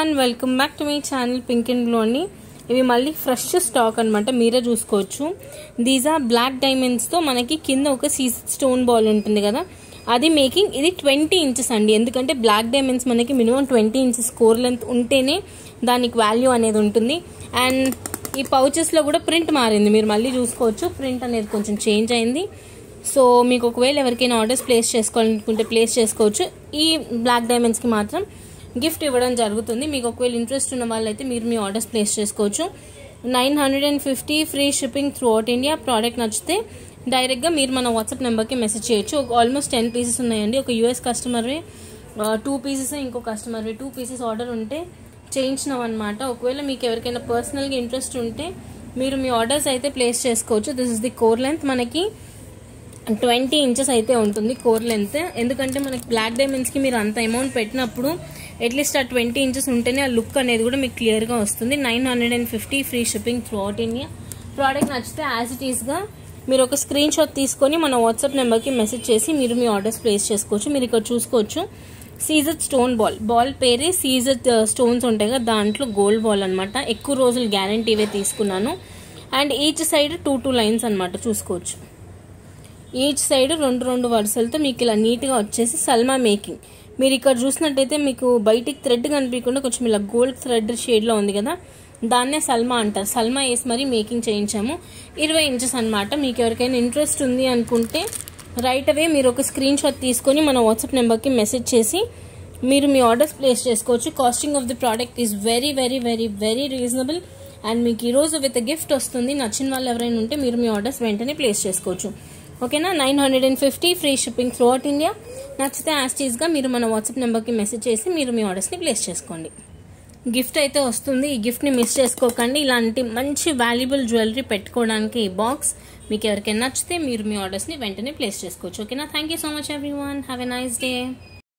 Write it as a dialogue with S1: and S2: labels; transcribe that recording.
S1: everyone welcome back to my channel pink and గ్లోని ఇవి మళ్ళీ ఫ్రెష్ స్టాక్ అనమాట మీరే చూసుకోవచ్చు దీస్ ఆర్ బ్లాక్ డైమండ్స్తో మనకి కింద ఒక సీజ్ స్టోన్ బాల్ ఉంటుంది కదా అది మేకింగ్ ఇది ట్వంటీ ఇంచెస్ అండి ఎందుకంటే బ్లాక్ డైమండ్స్ మనకి minimum twenty inches core length ఉంటేనే దానికి వాల్యూ అనేది ఉంటుంది అండ్ ఈ పౌచెస్లో కూడా ప్రింట్ మారింది మీరు మళ్ళీ చూసుకోవచ్చు ప్రింట్ అనేది కొంచెం చేంజ్ అయింది సో మీకు ఒకవేళ ఎవరికైనా ఆర్డర్స్ ప్లేస్ చేసుకోవాలనుకుంటే ప్లేస్ చేసుకోవచ్చు ఈ బ్లాక్ డైమండ్స్కి మాత్రం గిఫ్ట్ ఇవ్వడం జరుగుతుంది మీకు ఒకవేళ ఇంట్రెస్ట్ ఉన్న వాళ్ళైతే మీరు మీ ఆర్డర్స్ ప్లేస్ చేసుకోవచ్చు nine hundred and fifty free shipping throughout India product నచ్చితే డైరెక్ట్గా మీరు మన వాట్సాప్ నెంబర్కి మెసేజ్ చేయొచ్చు ఆల్మోస్ట్ టెన్ పీసెస్ ఉన్నాయండి ఒక యూఎస్ కస్టమర్వి టూ పీసెస్ ఇంకో కస్టమర్వి టూ పీసెస్ ఆర్డర్ ఉంటే చేయించినాం అనమాట ఒకవేళ మీకు ఎవరికైనా పర్సనల్గా ఇంట్రెస్ట్ ఉంటే మీరు మీ ఆర్డర్స్ అయితే ప్లేస్ చేసుకోవచ్చు this is the core length మనకి ట్వంటీ ఇంచెస్ అయితే ఉంటుంది కోర్ లెంత్ ఎందుకంటే మనకి బ్లాక్ డైమండ్స్కి మీరు అంత అమౌంట్ పెట్టినప్పుడు అట్లీస్ట్ ఆ ట్వంటీ ఇంచెస్ ఉంటేనే ఆ లుక్ అనేది కూడా మీకు క్లియర్గా వస్తుంది nine hundred and fifty free shipping throughout India product నచ్చితే యాజ్ ఇట్ ఈస్గా మీరు ఒక స్క్రీన్ షాట్ తీసుకొని మన వాట్సాప్ నెంబర్కి మెసేజ్ చేసి మీరు మీ ఆర్డర్స్ ప్లేస్ చేసుకోవచ్చు మీరు ఇక్కడ చూసుకోవచ్చు సీజర్ స్టోన్ బాల్ బాల్ పేరే సీజర్ స్టోన్స్ ఉంటాయి కదా దాంట్లో గోల్డ్ బాల్ అనమాట ఎక్కువ రోజులు గ్యారంటీవే తీసుకున్నాను and each side two two lines అనమాట చూసుకోవచ్చు ఈచ్ సైడ్ రెండు రెండు వరుసలతో మీకు ఇలా నీట్గా వచ్చేసి సల్మా మేకింగ్ మీరు ఇక్కడ చూసినట్టయితే మీకు బయటికి థ్రెడ్ కనిపించకుండా కొంచెం ఇలా గోల్డ్ థ్రెడ్ షేడ్లో ఉంది కదా దాన్నే సల్మా అంటారు సల్మా వేసి మరీ మేకింగ్ చేయించాము ఇరవై ఇంచెస్ అనమాట మీకు ఎవరికైనా ఇంట్రెస్ట్ ఉంది అనుకుంటే రైట్ అవే మీరు ఒక స్క్రీన్ షాట్ తీసుకొని మన వాట్సాప్ నెంబర్కి మెసేజ్ చేసి మీరు మీ ఆర్డర్స్ ప్లేస్ చేసుకోవచ్చు costing of the product is very very very very reasonable and మీకు ఈరోజు విత్ గిఫ్ట్ వస్తుంది నచ్చిన వాళ్ళు ఎవరైనా ఉంటే మీరు మీ ఆర్డర్స్ వెంటనే ప్లేస్ చేసుకోవచ్చు ఓకేనా nine hundred and fifty free shipping throughout India నచ్చితే యాస్టీస్గా మీరు మన వాట్సాప్ నెంబర్కి మెసేజ్ చేసి మీరు మీ ఆర్డర్స్ని ప్లేస్ చేసుకోండి గిఫ్ట్ అయితే వస్తుంది ఈ గిఫ్ట్ని మిస్ చేసుకోకండి ఇలాంటి మంచి వాల్యుబుల్ జ్యువెలరీ పెట్టుకోవడానికి ఈ బాక్స్ మీకు ఎవరికైనా నచ్చితే మీరు మీ ఆర్డర్స్ని వెంటనే ప్లేస్ చేసుకోవచ్చు ఓకేనా thank you so much everyone have a nice day